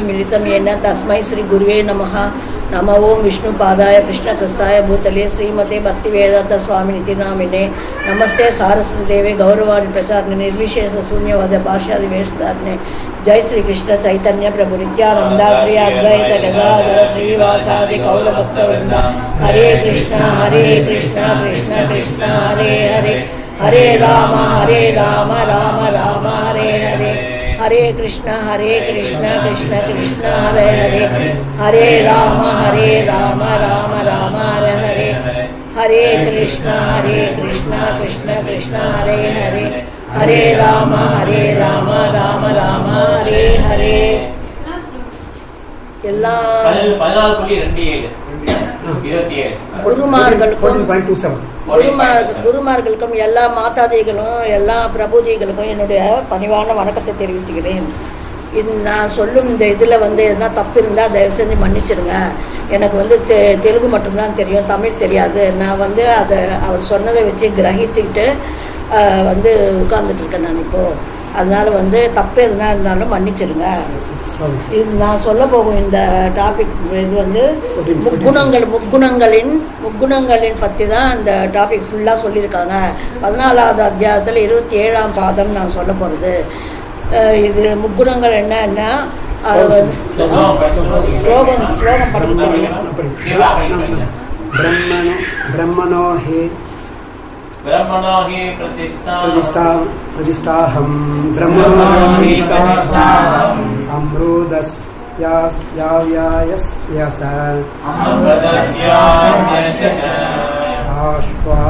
मिलितं येन तस्मै श्रीगुरुवे नमः नमो ओं विष्णुपादाय कृष्णप्रस्थाय भूतले श्रीमते भक्तिवेदान्तस्वामिनिति नामिने नमस्ते सारस्वतीदेवे गौरवाणि प्रचारणे निर्विशेष शून्यवाद भाष्यादिवेशधारणे जय श्री कृष्ण चैतन्य प्रभु नित्यानंदा श्री अद्वैत गदाधर श्रीवासादि कौलभक्तवृंद हरे कृष्ण हरे कृष्ण कृष्ण कृष्ण हरे हरे हरे राम हरे राम राम राम हरे हरे हरे कृष्ण हरे कृष्ण कृष्ण कृष्ण हरे हरे हरे राम हरे राम राम राम हरे हरे हरे कृष्ण हरे कृष्ण कृष्ण कृष्ण हरे हरे हरे राम हरे राम राम राम हरे हरे எல்லா பதினேழு பதினாலு புள்ளி ரெண்டு ஏழு இருபத்தி ஏழு குருமார்களுக்கும் பாயிண்ட் டூ செவன் குருமார் குருமார்களுக்கும் எல்லா மாதாதிகளும் எல்லா பிரபுஜிகளுக்கும் என்னுடைய பணிவான வணக்கத்தை தெரிவிச்சுக்கிறேன் இது நான் சொல்லும் இந்த இதில் வந்து எதனா தப்பு இருந்தால் தயவு செஞ்சு மன்னிச்சிடுங்க எனக்கு வந்து தெ தெலுங்கு மட்டும்தான் தெரியும் தமிழ் தெரியாது நான் வந்து அதை அவர் சொன்னதை வச்சு கிரகிச்சுக்கிட்டு ஆஹ், வந்து உட்கார்ந்துட்டு இருக்கேன் நான் இப்போது அதனால வந்து தப்பு எதுனா இருந்தாலும் மன்னிச்சிடுங்க இது நான் சொல்ல போகும் இந்த டாபிக் இது வந்து முக்குணங்கள் முக்குணங்களின் முக்குணங்களின் பற்றி தான் இந்த டாபிக் ஃபுல்லாக சொல்லியிருக்காங்க பதினாலாவது அத்தியாயத்தில் இருபத்தி ஏழாம் பாதம் நான் சொல்ல போகிறது இது முக்குணங்கள் என்னன்னா அது வந்து ஸ்லோகம் ஸ்லோகம் படிக்க தெரியும் ब्रह्मणो ब्रह्मणो हि ब्रह्मणो हि प्रतिष्ठा प्रतिष्ठा प्रतिष्ठाहं ब्रह्मणो हि प्रतिष्ठाहम् अमृतस्याव्यायस्य स अमृतस्यान्यस्य च शाश्वा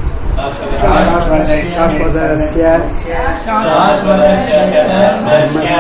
शाश्वतस्य शाश्वतस्य च धर्मस्य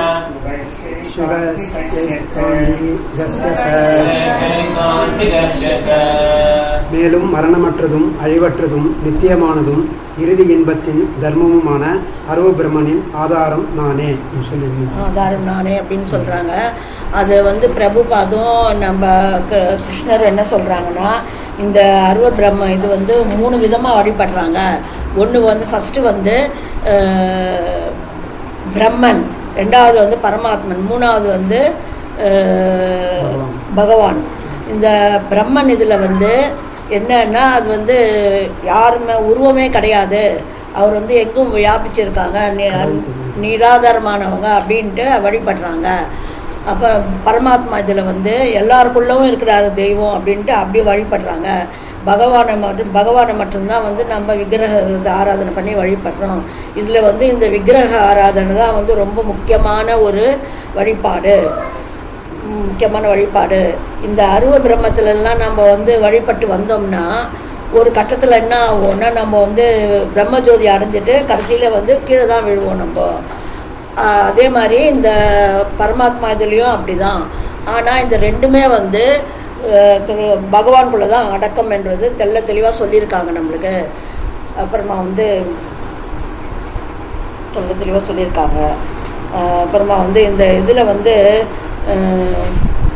शिवस्य च शैलान्तिकस्य च மேலும் மரணமற்றதும் அழிவற்றதும் நித்தியமானதும் இறுதி இன்பத்தின் தர்மமுமான அருவ பிரம்மனின் ஆதாரம் நானே சொல்லுங்க ஆதாரம் நானே அப்படின்னு சொல்கிறாங்க அது வந்து பிரபுபாதும் நம்ம க- கிருஷ்ணர் என்ன சொல்கிறாங்கன்னா இந்த அருவ பிரம்ம இது வந்து மூணு விதமாக வழிபடுறாங்க ஒன்று வந்து ஃபஸ்ட்டு வந்து அஹ், பிரம்மன் ரெண்டாவது வந்து பரமாத்மன் மூணாவது வந்து அஹ், பகவான் இந்த பிரம்மன் இதில் வந்து என்னன்னா அது வந்து யாருமே உருவமே கிடையாது அவர் வந்து எங்கும் வியாபிச்சிருக்காங்க நி- நிராதாரமானவங்க அப்படின்ட்டு வழிபடுறாங்க அப்போ பரமாத்மா இதில் வந்து எல்லாருக்குள்ளவும் இருக்கிறாரு தெய்வம் அப்படின்ட்டு அப்படி வழிபடுறாங்க பகவானை மட்டும் பகவானை மட்டும்தான் வந்து நம்ம விக்கிரக ஆராதனை பண்ணி வழிபடுறோம் இதில் வந்து இந்த விக்கிரக ஆராதனை தான் வந்து ரொம்ப முக்கியமான ஒரு வழிபாடு ம், முக்கியமான வழிபாடு இந்த அருவ பிரம்மத்திலலாம் நம்ம வந்து வழிபட்டு வந்தோம்னா ஒரு கட்டத்தில் என்ன ஆகும்னா நம்ம வந்து பிரம்மஜோதி அடைஞ்சிட்டு கடைசியில் வந்து கீழே தான் விழுவோம் நம்ம ஆஹ், அதே மாதிரி இந்த பரமாத்மா இதுலேயும் அப்படி தான் ஆனால் இந்த ரெண்டுமே வந்து ஆஹ், திரு- பகவான்குள்ள தான் அடக்கம் என்றது தெள்ள தெளிவாக சொல்லியிருக்காங்க நம்மளுக்கு அப்புறமா வந்து சொல்ல தெளிவாக சொல்லியிருக்காங்க ஆஹ், அப்புறமா வந்து இந்த இதில் வந்து ஆஹ்,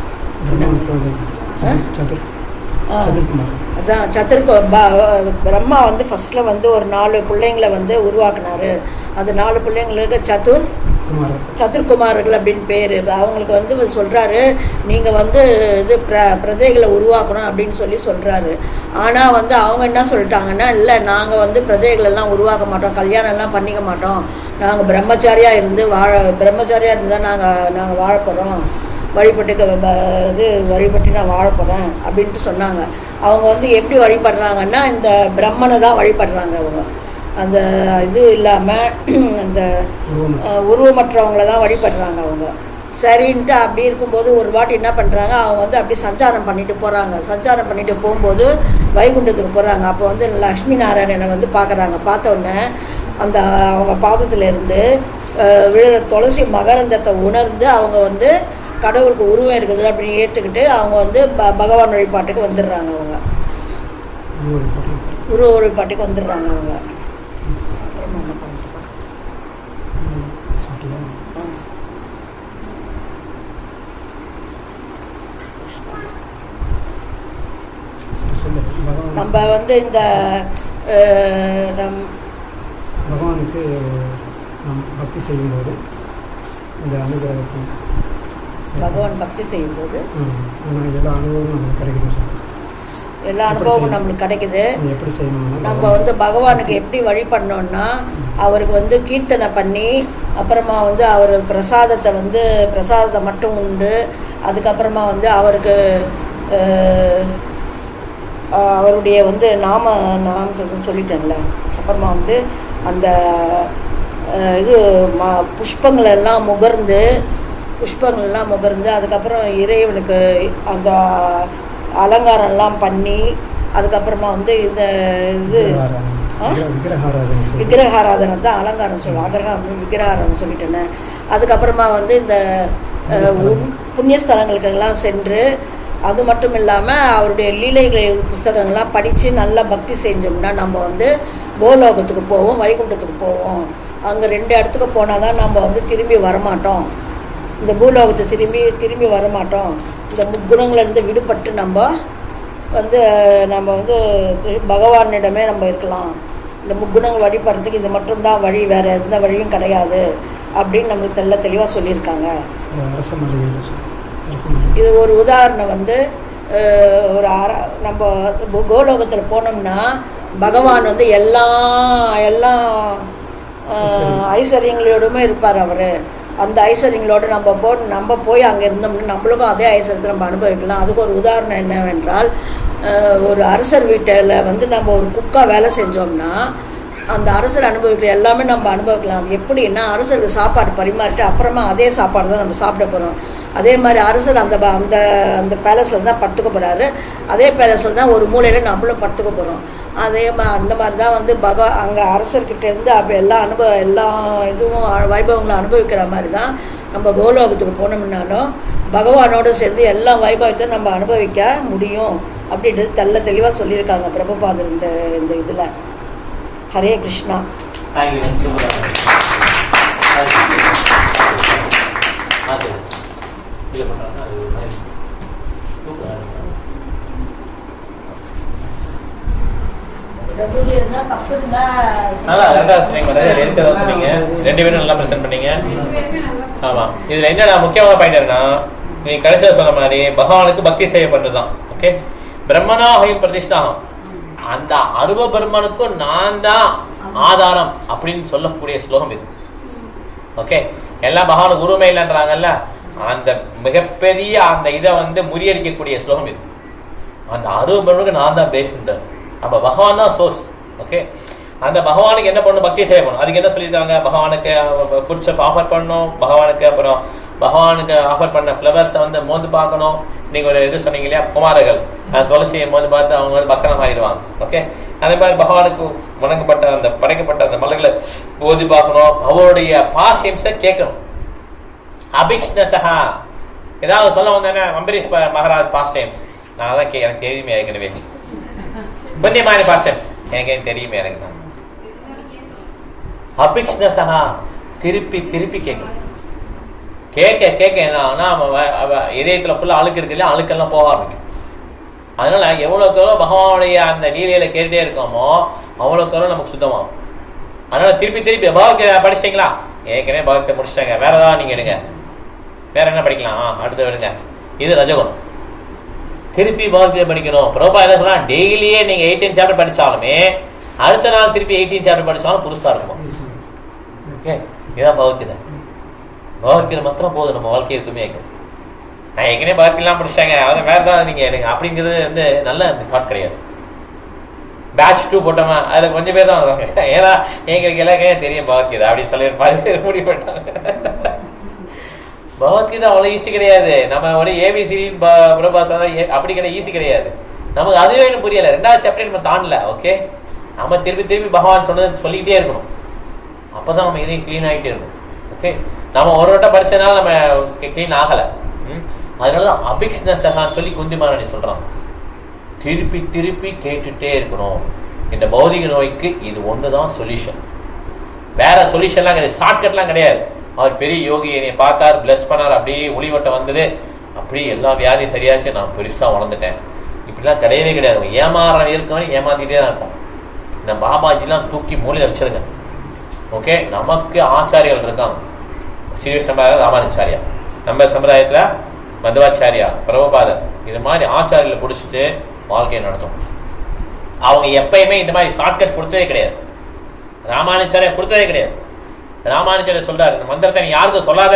சதுர் ஆ. சதுர்குமார் அதான் சத்துருக்கு பிரம்மா வந்து ஃபர்ஸ்ட்ல வந்து ஒரு நாலு பிள்ளைங்களை வந்து உருவாக்குனாரு அந்த நாலு பிள்ளைங்களுக்கு சதுர் குமார் சதுர்குமார்கள் அப்படின்னு பேர் அவங்களுக்கு வந்து சொல்கிறாரு நீங்கள் வந்து இது பிர பிரஜைகளை உருவாக்கணும் அப்படின்னு சொல்லி சொல்கிறாரு ஆனால் வந்து அவங்க என்ன சொல்லிட்டாங்கன்னா இல்லை நாங்கள் வந்து பிரஜைகளெல்லாம் உருவாக்க மாட்டோம் கல்யாணம் எல்லாம் பண்ணிக்க மாட்டோம் நாங்கள் பிரம்மச்சாரியாக இருந்து வாழ பிரம்மச்சாரியாக இருந்து தான் நாங்கள் நாங்கள் வாழ போகிறோம் வழிபட்டு க- ப- இது வழிபட்டு நான் வாழ போகிறேன் அப்படின்ட்டு சொன்னாங்க அவங்க வந்து எப்படி வழிபடுறாங்கன்னா இந்த பிரம்மனை தான் வழிபடுறாங்க அவங்க அந்த இது இல்லாமல் அந்த உருவம் அஹ், உருவமற்றவங்கள தான் வழிபடுறாங்க அவங்க சரின்ட்டு அப்படி இருக்கும்போது ஒரு வாட்டி என்ன பண்ணுறாங்க அவங்க வந்து அப்படி சஞ்சாரம் பண்ணிட்டு போகிறாங்க சஞ்சாரம் பண்ணிட்டு போகும்போது வைகுண்டத்துக்கு போகிறாங்க அப்போ வந்து லக்ஷ்மி நாராயணனை வந்து பார்க்குறாங்க பார்த்த உடனே அந்த அவங்க பாதத்துல இருந்து அஹ், விழுற துளசி மகரந்தத்தை உணர்ந்து அவங்க வந்து கடவுளுக்கு உருவம் இருக்குது அப்படின்னு ஏற்றுக்கிட்டு அவங்க வந்து ப பகவான் வழிபாட்டுக்கு வந்துடுறாங்க அவங்க உருவ வழிபாட்டுக்கு வந்துடுறாங்க அவங்க அப்புறமா என்ன பண்ணுறது ஆ சொல்லு பகவான் நம்ம வந்து இந்த அஹ், நம் பகவானுக்கு நாம் பக்தி செய்யும்போது இந்த அனுகிரகத்தை பகவான் பக்தி செய்யும்போது ஆனால் எல்லா அனுபவமும் நமக்கு கிடைக்குது சார் எல்லா அனுபவமும் நம்மளுக்கு கிடைக்குது நம்ம எப்படி செய்யணும்னா நம்ம வந்து பகவானுக்கு எப்படி வழிபடணும்னா அவருக்கு வந்து கீர்த்தனை பண்ணி அப்புறமா வந்து அவர் பிரசாதத்தை வந்து பிரசாதத்தை மட்டும் உண்டு அதுக்கப்புறமா வந்து அவருக்கு அஹ், அஹ், அவருடைய வந்து நாம நாமத்தை சொல்லிட்டேன்ல அப்புறமா வந்து அந்த அஹ், இது ம புஷ்பங்கள் எல்லாம் முகர்ந்து புஷ்பங்கள் எல்லாம் முகர்ந்து அதுக்கப்புறம் இறைவனுக்கு அந்த அலங்காரம்லாம் பண்ணி அதுக்கப்புறமா வந்து இந்த இது ஆ? விக்கிரகாராதனை செய்ய விக்கிரகாராதனை தான் அலங்காரம் சொல்லுவோம் அகரகம் விக்கிரகாராதனை சொல்லிட்டேனே அதுக்கப்புறமா வந்து இந்த அஹ், உன்- புண்ணிய ஸ்தலங்களுக்கெல்லாம் சென்று அது மட்டும் இல்லாமல் அவருடைய லீலைகள் புஸ்தகங்கள்லாம் படித்து நல்லா பக்தி செஞ்சோம்னா நம்ம வந்து கோலோகத்துக்கு போவோம் வைகுண்டத்துக்கு போவோம் அங்கே ரெண்டு இடத்துக்கு போனால் தான் நம்ம வந்து திரும்பி வரமாட்டோம் இந்த பூலோகத்தை திரும்பி திரும்பி வரமாட்டோம் இந்த முக்குணங்கள்லேருந்து விடுபட்டு நம்ம வந்து அஹ், நம்ம வந்து பகவானிடமே நம்ம இருக்கலாம் இந்த முக்குணங்கள் வழிபடுறதுக்கு இது மட்டும்தான் வழி வேறு எந்த வழியும் கிடையாது அப்படின்னு நம்மளுக்கு தெல்ல தெளிவாக சொல்லியிருக்காங்க அரச மலையில் சார் அரச மலை இது ஒரு உதாரணம் வந்து அஹ், ஒரு அற நம்ம கோ- கோலோகத்தில் போனோம்னா பகவான் வந்து எல்லா எல்லா அஹ், ஐஸ்வர்யங்களோடுமே இருப்பார் அவர் அந்த ஐஸ்வர்யங்களோடு நம்ம போ நம்ம போய் அங்கே இருந்தோம்னா நம்மளுக்கும் அதே ஐஸ்வர்யத்தை நம்ம அனுபவிக்கலாம் அதுக்கு ஒரு உதாரணம் என்னவென்றால் அஹ், ஒரு அரசர் வீட்டில் வந்து நம்ம ஒரு குக்கா வேலை செஞ்சோம்னா அந்த அரசர் அனுபவிக்கிற எல்லாமே நம்ம அனுபவிக்கலாம் அது எப்படின்னா அரசருக்கு சாப்பாடு பரிமாறிட்டு அப்புறமா அதே சாப்பாடு தான் நம்ம சாப்பிட போகிறோம் அதே மாதிரி அரசர் அந்த ப- அந்த அந்த பேலஸில் தான் படுத்துக்க போகிறாரு அதே பேலஸில் தான் ஒரு மூலையில் நம்மளும் படுத்துக்க போகிறோம் அதே மா அந்த மாதிரி தான் வந்து பக அங்கே அரசர்கிட்ட இருந்து அப்போ எல்லா அனுபவ எல்லா இதுவும் அ- வைபவங்களும் அனுபவிக்கிற மாதிரி தான் நம்ம கோலோகத்துக்கு போனோம்னாலும் பகவானோடு சேர்ந்து எல்லா வைபவத்தையும் நம்ம அனுபவிக்க முடியும் அப்படின்றது தெள்ள தெளிவாக சொல்லியிருக்காங்க பிரபுபாதர் இந்த இந்த இதில் ஹரே கிருஷ்ணா தேங்க்யூ தேங்க்யூ அது இல்லை பண்ணுறாங்க அது ஒரு மாதிரி தூக்கம் நல்லா கரெக்டாக சொன்னீங்க மேடம் ரெண்டு தான் சொன்னீங்க ரெண்டு பேரும் நல்லா ப்ரெசென்ட் பண்ணீங்க ஆமா இதுல என்னடா முக்கியமான பாயிண்ட் என்னன்னா நீ கடைசியில் சொன்ன மாதிரி பகவானுக்கு பக்தி செய்யப்பட்டது தான் ஓகே பிரம்மனாகையும் பிரதிஷ்டாகம் அந்த அருவ பிரம்மனுக்கும் நான் தான் ஆதாரம் அப்படின்னு சொல்லக்கூடிய ஸ்லோகம் இது ஓகே எல்லாம் பகவானுக்கு உரிமை இல்லைன்றாங்கல்ல அந்த மிகப்பெரிய அந்த இதை வந்து முறியடிக்கக்கூடிய ஸ்லோகம் இது அந்த அருவ பிரம்மனுக்கு நான் தான் பேசுன்றார் அப்ப பகவான் தான் சோர்ஸ் ஓகே அந்த பகவானுக்கு என்ன பண்ணணும் பக்தி செய்ய பண்ணணும் அதுக்கு என்ன சொல்லியிருக்காங்க பகவானுக்கு ஃபுட்ஸ் ஆஃபர் பண்ணணும் பகவானுக்கு அப்புறம் பகவானுக்கு ஆஃபர் பண்ண ஃப்ளவர்ஸை வந்து மோந்து பார்க்கணும் நீங்க ஒரு இது சொன்னீங்க இல்லையா குமாரர்கள் அந்த துளசியை மோந்து பார்த்து அவங்க வந்து பக்கரம் ஆயிடுவாங்க ஓகே அதே மாதிரி பகவானுக்கு வணங்கப்பட்ட அந்த படைக்கப்பட்ட அந்த மலர்களை ஓதி பார்க்கணும் அவருடைய பாசியன்ஸை கேட்கணும் அபிக்ஷ்ணசகா ஏதாவது சொல்ல வந்தானே அம்பரீஷ் ப- மகாராஜ் பாஸ்ட் டைம்ஸ் நான் தான் கே எனக்கு தெரியுமே ஏற்கனவே புண்ணியமான பாஸ்ட் டைம் எனக்கு எனக்கு தெரியுமே எனக்கு தான் அபிக்ஷ்ணசகா திருப்பி திருப்பி கேட்கணும் கேட்க கேட்க என்ன ஆகும்னா அவன் வ- அவ இதயத்துல ஃபுல்லா அழுக்கு இருக்கு இல்லையா அழுக்கெல்லாம் போக ஆரம்பிக்கும் அதனால எவ்வளவுக்கு எவ்வளவு பகவானுடைய அந்த லீலையில கேட்டுட்டே இருக்கோமோ அவ்வளவுக்கு எவ்வளவு நமக்கு சுத்தமாகும் அதனால திருப்பி திருப்பி பகவத்கீதை படிச்சிட்டீங்களா ஏற்கனவே பகவத்கீதை முடிச்சிட்டாங்க வேற ஏதாவது நீங்க எடுங்க வேற என்ன படிக்கலாம் ஆ, அடுத்து எடுங்க இது ரஜகுணம் திருப்பி பகவத்கீதை படிக்கணும் பிரபா என்ன சொன்னா டெய்லியே நீங்க எயிட்டீன் சாப்டர் படிச்சாலுமே அடுத்த நாள் திருப்பி எயிட்டீன் சாப்டர் படிச்சாலும் புதுசா இருக்கும் ஓகே இதுதான் பகவத்கீதை பகவத்கீதை மாத்திரம் போதும் நம்ம வாழ்க்கையை துமையாக்கும் நான் ஏற்கனவே பகவத்கீதைலாம் படிச்சிட்டாங்க அதை வேற ஏதாவது நீங்க எடுங்க அப்படிங்கிறது வந்து நல்ல தாட் கிடையாது பேட்ச் டூ போட்டோமா அதுல கொஞ்சம் பேர் தான் வருவாங்க ஏன்னா எங்களுக்கு எல்லாருக்கும் தெரியும் பகவத்கீதை அப்படின்னு சொல்லி பாதி பேர் முடிவு பண்ணிட்டாங்க பகவத்கீதை அவ்வளவு ஈஸி கிடையாது நம்ம ஒரு ஏபிசிடி பிரபாசனா அப்படி கிடையாது ஈஸி கிடையாது நமக்கு அதுவே இன்னும் புரியல ரெண்டாவது சாப்டர் நம்ம தாண்டல ஓகே நம்ம திருப்பி திருப்பி பகவான் சொன்னது சொல்லிக்கிட்டே இருக்கணும் அப்பதான் நம்ம இதையும் க்ளீன் ஆகிட்டே இருக்கும் ஓகே நம்ம ஒரு வட்டம் படிச்சதுனால நம்ம க்ளீன் ஆகல ம்? அதனாலதான் அபிக்ஸ்னஸகான்னு சொல்லி குந்தி மகாராணி சொல்றாங்க திருப்பி திருப்பி கேட்டுட்டே இருக்கணும் இந்த பௌதிக நோய்க்கு இது ஒண்ணுதான் சொல்யூஷன் வேற சொல்யூஷன்லாம் கிடையாது ஷார்ட்கட்லாம் கிடையாது அவர் பெரிய யோகி என்னை பார்த்தார் பிளஸ் பண்ணார் அப்படியே ஒளிவட்டம் வந்தது அப்படியே எல்லா வியாதியும் சரியாச்சு நான் பெருசா வளர்ந்துட்டேன் இப்படிலாம் கிடையவே கிடையாது ஏமாற இருக்கவன் ஏமாத்திட்டே தான் இருப்போம் இந்த பாபாஜிலாம் தூக்கி மூலையில வச்சிருங்க ஓகே நமக்கு ஆச்சாரியர்கள் இருக்காங்க ஸ்ரீவிஷ்ணபார ராமானுச்சாரியா நம்ம சமுதாயத்துல மதுவாச்சாரியா பிரபுபாதர் இது மாதிரி ஆச்சாரியில பிடிச்சிட்டு வாழ்க்கையை நடத்தும் அவங்க எப்பயுமே இந்த மாதிரி ஷார்ட்கட் கொடுத்ததே கிடையாது ராமானுச்சாரியா கொடுத்ததே கிடையாது ராமானுச்சாரியா சொல்றாரு இந்த மந்திரத்தை நீ யாருக்கும் சொல்லாத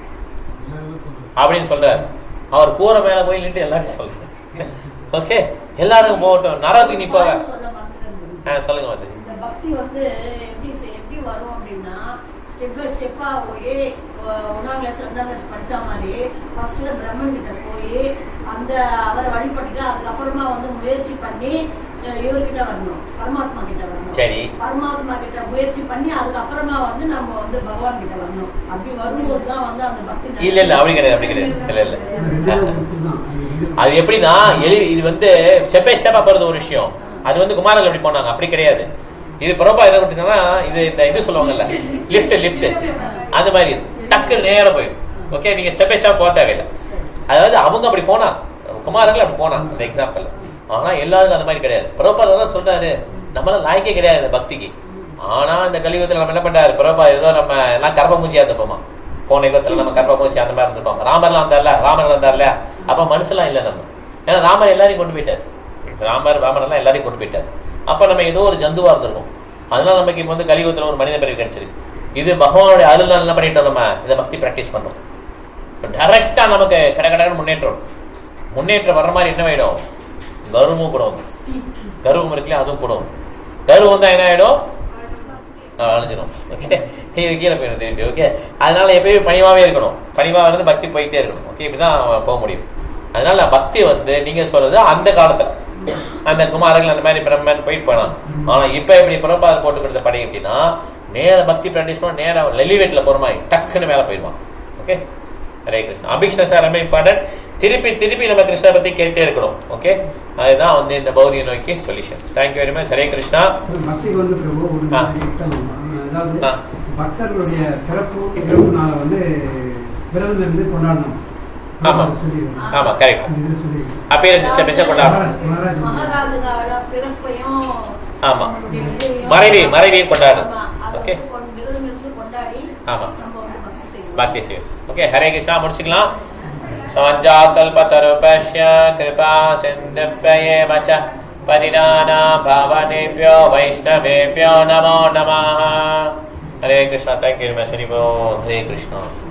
அப்படின்னு சொல்றாரு அவர் கூரை மேல போய் நின்று எல்லாத்தையும் சொல்றாரு ஓகே எல்லாருக்கும் போகட்டும் நரகத்துக்கு நீ போவ சொல்ல மறந்துட்டேன். ஆ, சொல்லுங்க வந்து இந்த பக்தி வந்து எப்படி செ- எப்படி வரும் அப்படின்னா ஸ்டெப் பை ஸ்டெப்பா போய் ஒன்றாம் கிளாஸ் ரெண்டாம் கிளாஸ் படிச்ச மாதிரி ஃபர்ஸ்ட்ல பிரம்மன் கிட்ட போய் அந்த அவரை வழிபட்டுட்டு அதுக்கப்புறமா வந்து முயற்சி பண்ணி அஹ், இவர்கிட்ட வரணும் பரமாத்மா கிட்ட வரணும் சரி. பரமாத்மா கிட்ட முயற்சி பண்ணி அதுக்கப்புறமா வந்து நம்ம வந்து பகவான் கிட்ட வரணும் அப்படி வரும்போது தான் வந்து அந்த பக்தி இல்ல இல்ல அப்படி கிடையாது அப்படி கிடையாது இல்ல இல்ல ரெண்டாவது புக்கு தான் அது ரெண்டு அது எப்படின்னா எலி இது வந்து ஸ்டெப் பை ஸ்டெப்பா போறது ஒரு விஷயம் அது வந்து குமாரர்கள் எப்படி போனாங்க அப்படி கிடையாது இது பிரபா என்ன பண்ணிட்டீங்கன்னா இது இந்த இது சொல்லுவாங்கல்ல லிஃப்ட் லிஃப்ட் அந்த மாதிரி இது. டக்கு நேரா போயிடும் ஓகே நீங்க ஸ்டெப் பை ஸ்டெப் போக தேவையில்லை அதாவது அவங்க அப்படி போனாங்க குமாரர்கள் அப்படி போனாங்க இந்த எக்ஸாம்பிள் ஆனா எல்லாருக்கும் அந்த மாதிரி கிடையாது பிரபா தான் சொல்றாரு நம்மளால லாய்க்கே கிடையாது இந்த பக்திக்கு ஆனா இந்த கலியுகத்துல நம்ம என்ன பண்றாரு பிரபா ஏதோ நம்ம எல்லாம் கர்ப்பமூச்சியா இருந்துப்போமா போன யுகத்துல நம்ம கர்ப்பமூச்சி அந்த மாதிரி இருந்திருப்போம் ராமர்லாம் வந்தார்ல ராமர் வந்தார்ல அப்ப மனுஷெல்லாம் இல்ல நம்ம ஏன்னா ராமர் எல்லாரையும் கொண்டு போயிட்டார் ராமர் ராமர் எல்லாம் எல்லாரையும் கொண்டு போயிட்டார் அப்ப நம்ம ஏதோ ஒரு ஜந்துவா இருந்திருக்கோம் அதனால நமக்கு இப்ப வந்து கலியுகத்துல ஒரு மனித பிறகு கிடைச்சிருக்கு இது பகவானுடைய அருள் என்ன பண்ணிட்டோம் நம்ம இந்த பக்தி பிராக்டிஸ் பண்றோம் டைரக்டா நமக்கு கட கடன்னு முன்னேற்றம் முன்னேற்றம் வர்ற மாதிரி என்ன ஆயிடும் கர்வமும் கூட வந்து கர்வம் இருக்குல்ல அதுவும் கூட வந்து கர்வம் வந்தா என்ன ஆயிடும் ஆஹ் அழிஞ்சிடும் ஓகே இது கீழே போயிடும் திருப்பி ஓகே அதனால எப்பயுமே பணிவாவே இருக்கணும் பணிவா இருந்து பக்தி போயிட்டே இருக்கணும் ஓகே இப்படிதான் போக முடியும் அதனால பக்தி வந்து நீங்க சொல்றது அந்த காலத்துல அந்த குமாரர்கள் அந்த மாதிரி பிரம்மன் போயிட்டு போனாங்க ஆனா இப்ப எப்படி புறப்பாத போட்டு கொடுத்த படி எப்படின்னா நேர பக்தி பிராக்டிஸ் பண்ண நேரா லெலிவேட்ல போற மாதிரி டக்குன்னு மேல போயிடுவான் ஓகே ஹரே கிருஷ்ணா அபிஷ்ண சார் ரொம்ப இம்பார்ட்டன்ட் திருப்பி திருப்பி நம்ம கிருஷ்ண பத்தி கேட்டே இருக்கணும் ஓகே அதுதான் வந்து இந்த பௌதிக நோய்க்கு solution thank you very much Hare Krishna பக்திக்கு வந்து பிரபு ஒரு ஆ. திட்டம். அதாவது ஆ. பக்தர்களுடைய பிறப்பு இறப்பு நாளை வந்து விரதம் இருந்து கொண்டாடணும் ஆமா. சொல்லியிருக்காங்க. ஆமா கரெக்ட் அந்த இது சொல்லியிருக்காங்க. அப்பேரன்ஸ் ஸ்டெப்ஸை கொண்டாடணும் மகாராஜ் மகாராஜ் வந்து- மகாராஜுங்களோட பிறப்பையும் ஆமா. அவங்களுடைய இதையும் மறைவி மறைவியும் கொண்டாடணும் ஆமா, அதை ஓகே வந்து கொண்டு- விரதம் இருந்து கொண்டாடி ஆமா. நம்ம வந்து பக்தி செய்யணும். பக்தி செய்யும் ஓகே ஹரே கிருஷ்ணா முடிச்சுக்கலாம் சமஞ்சா கல்பதருபஷ்ய கிருபா சிந்தப்பயேவ ச परिणाना भावनेभ्यो वैष्णवेभ्यो नमो नमः हरे कृष्णा थैंक यू हरे कृष्णा